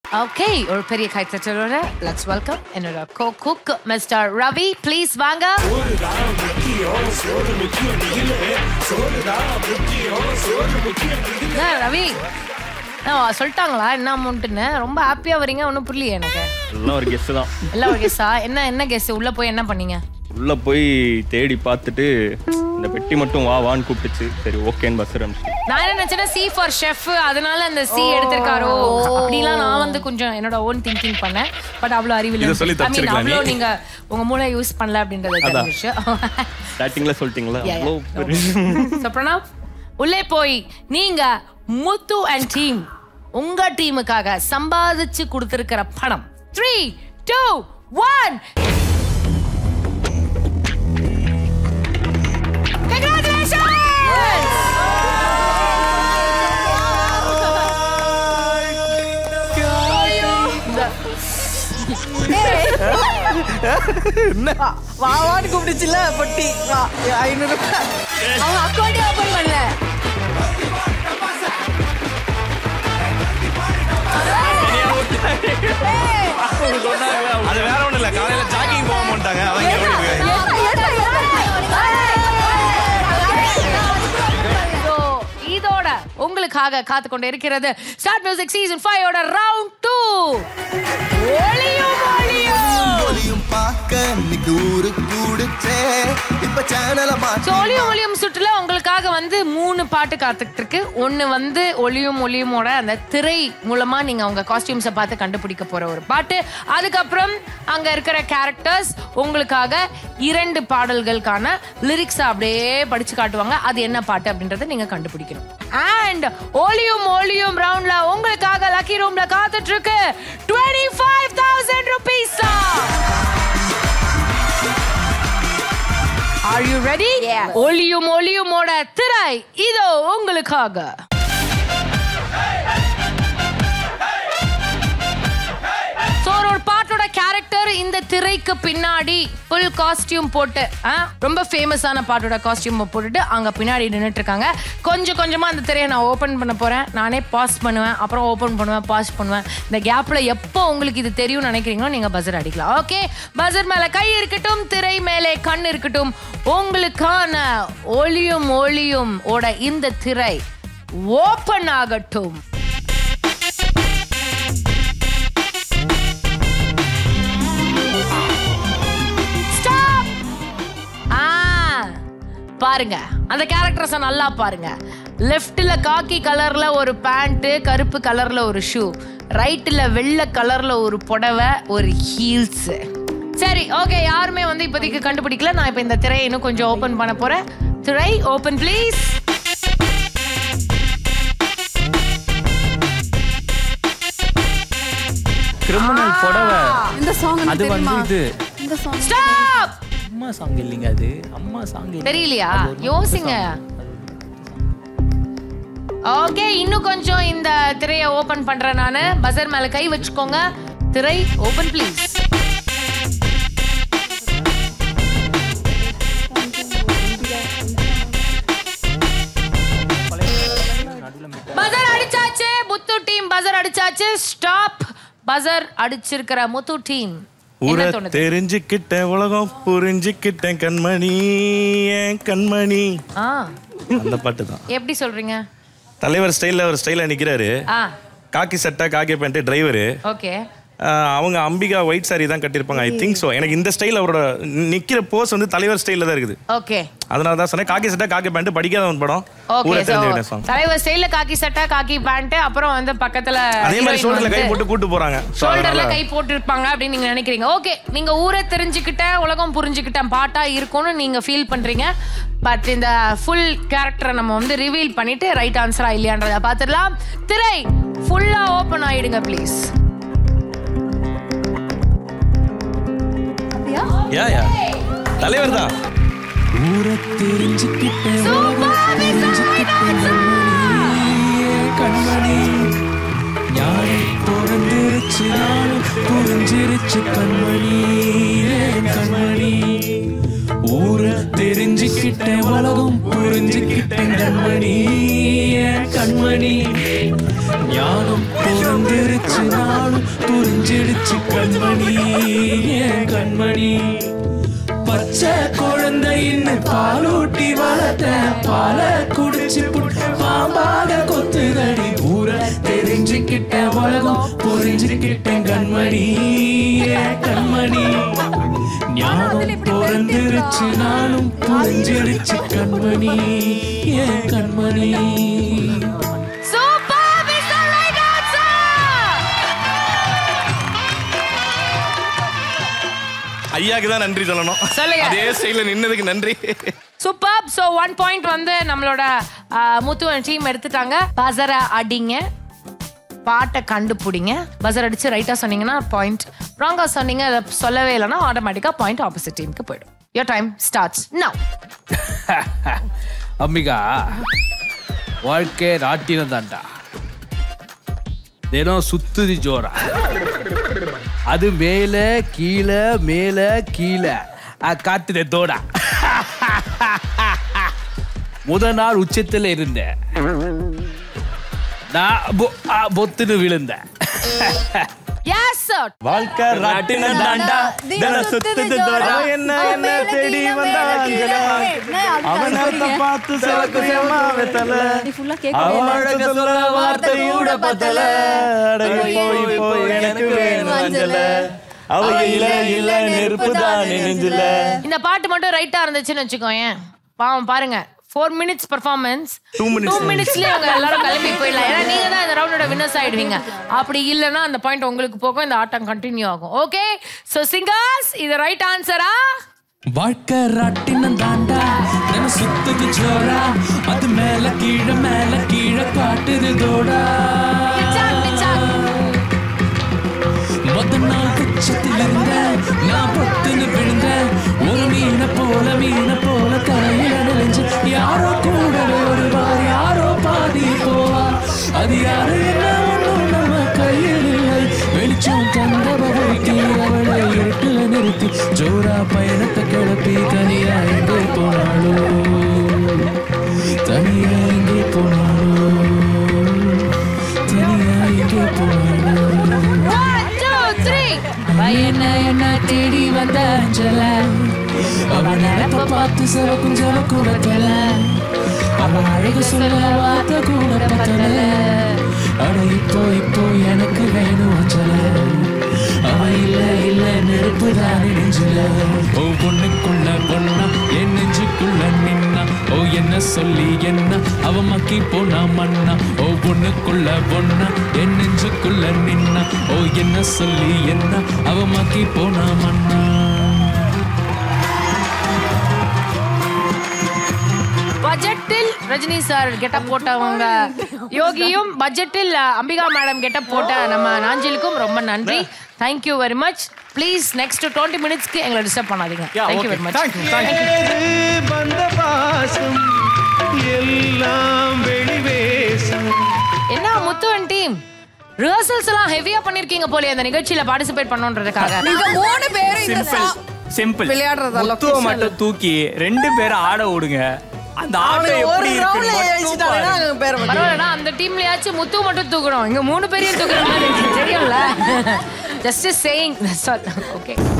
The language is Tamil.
ஓகே ஒரு பெரிய கைத்தட்டலோட லெட்ஸ் வெல்கம் என்னோட co cook mister Ravi please வாங்க என்ன, ரவி ஆ, சொல்லிட்டாங்களா என்ன அமௌண்ட்டுன்னு ரொம்ப ஹாப்பியா வரீங்க ஒன்றும் புரியலையே எனக்கு எல்லாம் ஒரு கெஸ்ட் தான் எல்லாம் ஒரு கெஸ்ஸா என்ன என்ன கெஸ் உள்ள போய் என்ன பண்ணீங்க உள்ள போய் தேடி பார்த்துட்டு இந்த பெட்டி மட்டும் வா வான்னு கூப்பிட்டுச்சு சரி ஓகேன்னு பஸ் அனுப்பிச்சு நான் என்ன நினைச்சேன்னா சி ஃபார் ஷெஃப் அதனால அந்த சி எடுத்திருக்காரோ அப்படிலாம் நான் வந்து கொஞ்சம் என்னோட ஓன் திங்கிங் பண்ணேன் பட் அவ்வளோ அறிவில் இதை சொல்லி ஐ மீன் தப்பிச்சிருக்கலாம் அவ்வளோ நீ. நீங்க உங்க மூளை யூஸ் பண்ணல அப்படின்றது அதான். தெரிஞ்சிச்சு ஸ்டார்டிங்ல சொல்லிட்டீங்களா Yeah, அவ்வளோ yeah. பெரிய So, பிரணவ் உள்ளே போய் நீங்க முத்து அண்ட் டீம் உங்க டீமுக்காக சம்பாதிச்சு கொடுத்திருக்கிற பணம் த்ரீ டூ ஒன் வாவான்னு கூப்பிடுச்சுல பொட்டி வா ஐநூறு அவங்க அக்கௌண்டே ஓபன் பண்ணல அது வேற ஒண்ணும் இல்ல காலையில ஜாகிங் போக மாட்டாங்க அவங்க So, இதோட உங்களுக்காக காத்து கொண்டு இருக்கிறது ஸ்டார்ட் மியூசிக் சீசன் ஃபைவ் ஓட ரவுண்ட் டூ ஒளியும் ஒளியும் ஒலியும் பார்க்க இன்னைக்கு ஊரு கூடுச்சே இப்ப சேனல So, மாத்தி ஒளியும் ஒளியும் சுற்றுல உங்களுக்காக வந்து மூணு பாட்டு காத்துக்கிட்டு இருக்கு ஒன்னு வந்து ஒளியும் ஒளியுமோட அந்த திரை மூலமா நீங்க உங்க காஸ்டியூம்ஸை பார்த்து கண்டுபிடிக்க போற ஒரு பாட்டு அதுக்கப்புறம் அங்க இருக்கிற கேரக்டர்ஸ் உங்களுக்காக இரண்டு பாடல்களுக்கான லிரிக்ஸ் அப்படியே படிச்சு காட்டுவாங்க அது என்ன பாட்டு அப்படின்றத நீங்க கண்டுபிடிக்கணும் அண்ட் ஒளியும் ஒளியும் ரவுண்ட்ல உங்களுக்காக லக்கி ரூம்ல காத்துட்டு இருக்கு twenty five thousand rupees Are you ready? ஒளியும் ஒளியுமோட திரை இதோ உங்களுக்காக So, ஒரு ஒரு பாட்டோட கேரக்டர் இந்த திரைக்கு பின்னாடி ஃபுல் காஸ்டியூம் போட்டு ஆ, ரொம்ப ஃபேமஸான பாட்டோட காஸ்டியூம் போட்டுட்டு அங்க பின்னாடி நின்னுட்டு இருக்காங்க கொஞ்சம் கொஞ்சமா அந்த திரையை நான் ஓபன் பண்ண போறேன் நானே பாஸ் பண்ணுவேன் அப்புறம் ஓபன் பண்ணுவேன் பாஸ் பண்ணுவேன் இந்த கேப்ல எப்போ உங்களுக்கு இது தெரியும்னு நினைக்கிறீங்களோ நீங்க பஸர் அடிக்கலாம் ஓகே பஸர் மேல கை இருக்கட்டும் திரை மேலே கண் இருக்கட்டும் உங்களுக்கான ஒளியும் ஒளியும் ஓட இந்த திரை ஓபன் ஆகட்டும் Stop! ஆ, பாருங்க அந்த கேரக்டர்ஸை நல்லா பாருங்க லெஃப்ட்ல காக்கி கலர்ல ஒரு பேண்ட் கருப்பு கலர்ல ஒரு ஷூ ரைட்ல வெள்ளை கலர்ல ஒரு புடவை ஒரு ஹீல்ஸ் சரி ஓகே யாருமே வந்து இப்போதைக்கு கண்டுபிடிக்கல நான் இப்போ இந்த திரையை இன்னும் கொஞ்சம் ஓபன் பண்ண போறேன் திரை ஓபன் ப்ளீஸ் கிரிமினல் புடவை இந்த சாங் அது வந்து இது இந்த சாங் ஸ்டாப் அம்மா சாங் இல்லைங்க அது அம்மா சாங் தெரியலையா யோசிங்க ஓகே இன்னும் கொஞ்சம் இந்த திரையை ஓபன் பண்றேன் நானு பசர் மேல கை வச்சுக்கோங்க திரை ஓபன் ப்ளீஸ் பசர் அடிச்சாச்சு முத்து டீம் பசர் அடிச்சாச்சு ஸ்டாப் பசர் அடிச்சிருக்கிற முத்து டீம் என்ன ஊரை தோணுது தெரிஞ்சுக்கிட்டேன் உலகம் புரிஞ்சுக்கிட்டேன் கண்மணி ஏன் கண்மணி ஆ அந்த பாட்டு தான் எப்படி சொல்றீங்க தலைவர் ஸ்டைல்ல ஒரு ஸ்டைல நிக்கிறாரு ஆ காக்கி சட்டை காக்கி பேண்ட் டிரைவரு ஓகே அவங்க அம்பிகா ஒயிட் saree தான் கட்டியிருப்பாங்க ஐ திங்க் ஸோ எனக்கு இந்த ஸ்டைல் அவரோட நிக்கிற போஸ் வந்து தலைவர் ஸ்டைல்ல தான் இருக்குது ஓகே அதனால தான் சொன்னேன் காக்கி சட்டை காக்கி பேண்ட் படிக்காதவன் படம் ஓகே ஊரை சோ தெரிஞ்சுக்கிட்டேன் சாங் தலைவர் ஸ்டைல்ல காக்கி சட்டை காக்கி பேண்ட் அப்புறம் வந்து பக்கத்துல அதே மாதிரி ஷோல்டர்ல கை போட்டு கூட்டு போறாங்க So, ஷோல்டர்ல அதனால- கை போட்டு இருப்பாங்க அப்படின்னு நீங்க நினைக்கிறீங்க ஓகே நீங்க ஊரை தெரிஞ்சுக்கிட்ட உலகம் புரிஞ்சுக்கிட்ட பாட்டா இருக்கும்னு நீங்க ஃபீல் பண்றீங்க பட் இந்த ஃபுல் கேரக்டரை நம்ம வந்து ரிவீல் பண்ணிட்டு ரைட் ஆன்சரா இல்லையான்றத பாத்துடலாம் திரை ஃபுல்லா ஓபன் ஆயிடுங்க ப்ளீஸ் யா யா தலைவர் தான் ஊரை தெரிஞ்சுக்கிட்டேன் கண்மணி ஞானம் பிறந்திருச்சு நானும் புரிஞ்சிருச்சு கண்மணி ஏன் கண்மணி ஊரை தெரிஞ்சுக்கிட்டேன் உலகம் புரிஞ்சுக்கிட்டேன் கண்மணி ஏன் கண்மணி ஞானம் பிறந்திருச்சு நானும் நானும் புரிஞ்சிடுச்சு கண்மணி ஏன் கண்மணி பச்சை குழந்தைன்னு பாலூட்டி வளர்த்த பால குடிச்சு புட்ட பாம்பாக கொத்துதடி ஊர தெரிஞ்சுக்கிட்ட உலகம் புரிஞ்சுக்கிட்டேன் கண்மணி ஏன் கண்மணி ஞானம் பிறந்திருச்சு நானும் புரிஞ்சிடுச்சு கண்மணி ஏன் கண்மணி சூப்பர் மிஸ்டர் ரைட் ஆன்சர் ஐயாக்கு தான் நன்றி சொல்லணும் சொல்லுங்க. அதே ஸ்டைல நின்னதுக்கு நன்றி சூப்பர் சோ ஒன் பாயிண்ட் வந்து நம்மளோட ஆ, முத்துவன் டீம் எடுத்துட்டாங்க பசர அடிங்க பாட்டை கண்டுபிடிங்க பசர் அடிச்சு ரைட்டா சொன்னீங்கன்னா பாயிண்ட் ராங்கா சொன்னீங்க அதை சொல்லவே இல்லைன்னா ஆட்டோமேட்டிக்கா பாயிண்ட் ஆப்போசிட் டீமுக்கு போயிடும் your time starts now Ambika வாழ்க்கை ராட்டினம் தான்டா தினம் சுத்துது ஜோரா அது மேல கீழே மேல கீழே அ, காத்துட தோடா முத நாள் உச்சத்துல இருந்தேன் நான் பொ- ஆ, பொத்துன்னு விழுந்தேன் எஸ் சார் வாழ்க்கை ராட்டின தாண்டா தின சுத்துது தோரா என்ன என்ன தேடி வந்தாங்களா அவன் நேரத்தை பார்த்து சிவக்கு சேமா வெத்தல அவன் அழக சொல்ல வார்த்தையோட பத்தல அட போய் போய் எனக்கு வேணும் அஞ்சல அவ இல்ல இல்ல நெருப்பு தான் நெஞ்சில இந்த பாட்டு மட்டும் ரைட்டா இருந்துச்சுன்னு வச்சுக்கோயேன் பாவம் பாருங்க four minutes performance Two minutes. Two மினிட்ஸ்லயே அவங்க எல்லாரும் கிளம்பி போயிடலாம் ஏன்னா நீங்க தான் இந்த ரவுண்டோட வின்னர்ஸ் ஆயிடுவீங்க அப்படி இல்லைன்னா அந்த பாயிண்ட் உங்களுக்கு போகும் இந்த ஆட்டம் கண்டினியூ ஆகும் ஓகே சோ சிங்கர்ஸ் இது ரைட் ஆன்சரா வாழ்க்கை ராட்டினம் தாண்டா தினம் சுத்துது ஜோரா அது மேல கீழே மேல கீழே காட்டுது தோடா மொத்த நாள் உச்சத்தில் இருந்த நான் பொத்துன்னு விழுந்த ஒரு மீனை போல மீனை போல கரையில நெளிஞ்சு யாரோ கூடவே வருவார் யாரோ பாதி போவார் அது யாரு என்ன ஒண்ணும் நம்ம கையில் இல்லை வெளிச்சம் தந்தவரைக்கு அவளை இருட்டுல நிறுத்தி ஜோரா பயணத்தை கிளப்பி தனியா எங்கே போனாலோ தனியா எங்கே போனாலோ தனியா எங்கே போனாலோ ஒன் டூ த்ரீ என்ன என்ன தேடி வந்த அஞ்சல அவ நினைப்ப பார்த்து சிவக்கும் ஜலக்கும் வெத்தல அவ அழகு சொல்ல வார்த்தை கூட பத்தல அட இப்போ இப்போ எனக்கு வேணும் அஞ்சல அவ இல்ல இல்ல நெருப்பு தான் நெஞ்சில ஓ பொண்ணுக்குள்ள பொண்ணா என் நெஞ்சுக்குள்ள நின்னா ஓ என்ன சொல்லி என்ன அவ மக்கி போனா மண்ணா ஓ பொண்ணுக்குள்ள பொண்ணா என் நெஞ்சுக்குள்ள நின்னா ஓ என்ன சொல்லி என்ன அவ மக்கி போனா மண்ணா பட்ஜெட்டில் ரஜினி சார் கெட்டப் போட்டவங்க யோகியும் பட்ஜெட்டில் அம்பிகா மேடம் கெட்டப் போட்ட நம்ம நாஞ்சிலுக்கும் ரொம்ப நன்றி thank you very much please next twenty மினிட்ஸ்க்கு எங்களை டிஸ்டர்ப் பண்ணாதீங்க தேங்க்யூ வெரி மச் வந்த பாசம் எல்லாம் வெளிவேசம் என்ன முத்துவன் டீம் ரிஹர்சல்ஸ் எல்லாம் ஹெவியா பண்ணிருக்கீங்க போல அந்த நிகழ்ச்சியில பார்ட்டிசிபேட் பண்ணணுன்றதுக்காக நீங்க மூணு பேரும் இந்த சா- சிம்பிள் விளையாடுறதா முத்துவ location மட்டும் தூக்கி ரெண்டு பேரும் ஆட விடுங்க அந்த ஆட்டம் அவனுக்கு ஒரு எப்படி ரவுண்ட்ல இருக்குன்னு மட்டும் ஜெயிச்சிட்டாங்கன்னா பாரு. அவங்க பேரை மட்டும் பரவாயில்லடா அந்த டீம்லயாச்சும் முத்து மட்டும் தூக்கணும் இங்க மூணு பேரையும் தூக்குற மாதிரி இருந்துச்சு. தெரியும்ல ஜஸ்ட் சேயிங் ஓகே